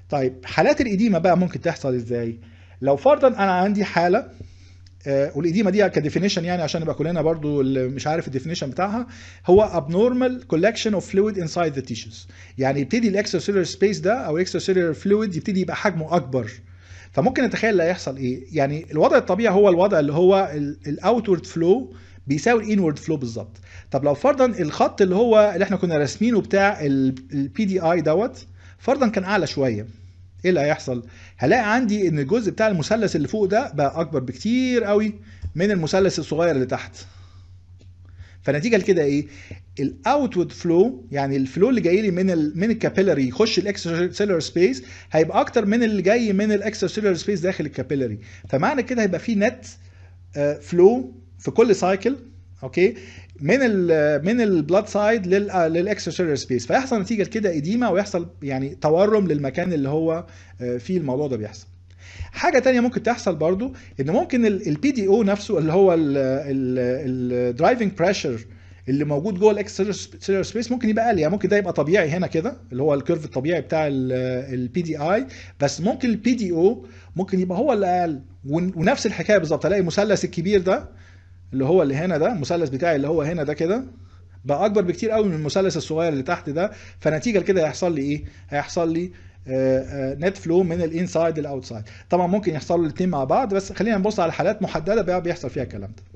طيب حالات الإديمة بقى ممكن تحصل ازاي لو فرضا انا عندي حالة آه، والإديمة دي كديفينيشن يعني عشان نبقى كلنا برضو اللي مش عارف الديفينيشن بتاعها هو abnormal collection of fluid inside the tissues يعني يبتدي الاكسترا سبيس ده او الاكسترا فلويد يبتدي يبقى حجمه اكبر فممكن نتخيل اللي هيحصل ايه يعني الوضع الطبيعي هو الوضع اللي هو الاوتورد فلو بيساوي الانورد فلو بالظبط طب لو فرضا الخط اللي هو اللي احنا كنا راسمينه بتاع البي دي اي دوت فرضا كان اعلى شويه ايه اللي هيحصل هلاقي عندي ان الجزء بتاع المثلث اللي فوق ده بقى اكبر بكتير قوي من المثلث الصغير اللي تحت فنتيجه لكده ايه الاوتورد فلو يعني الفلو اللي جاي لي من ال من الكابيلاري يخش الاكسترا سيلولار سبيس هيبقى اكتر من اللي جاي من الاكسترا سيلولار سبيس داخل الكابيلاري فمعنى كده هيبقى في نت فلو في كل سايكل اوكي من ال من البلاد سايد للاكسترا سيلولار سبيس فيحصل نتيجه كده اديمه ويحصل يعني تورم للمكان اللي هو آه، فيه الموضوع ده بيحصل حاجه تانية ممكن تحصل برضو ان ممكن البي دي او نفسه اللي هو الدرايفنج بريشر اللي موجود جوه الاكسترا سبيس ممكن يبقى اقل يعني ممكن ده يبقى طبيعي هنا كده اللي هو الكيرف الطبيعي بتاع البي دي اي بس ممكن البي دي او ممكن يبقى هو اللي اقل ون- ونفس الحكايه بالظبط الاقي المثلث الكبير ده اللي هو اللي هنا ده المثلث بتاعي اللي هو هنا ده كده بقى اكبر بكتير قوي من المثلث الصغير اللي تحت ده فنتيجه لكده هيحصل لي ايه هيحصل لي نت فلو من الانسايد للاوتسايد طبعا ممكن يحصلوا الاثنين مع بعض بس خلينا نبص على حالات محدده بقى بيحصل فيها الكلام ده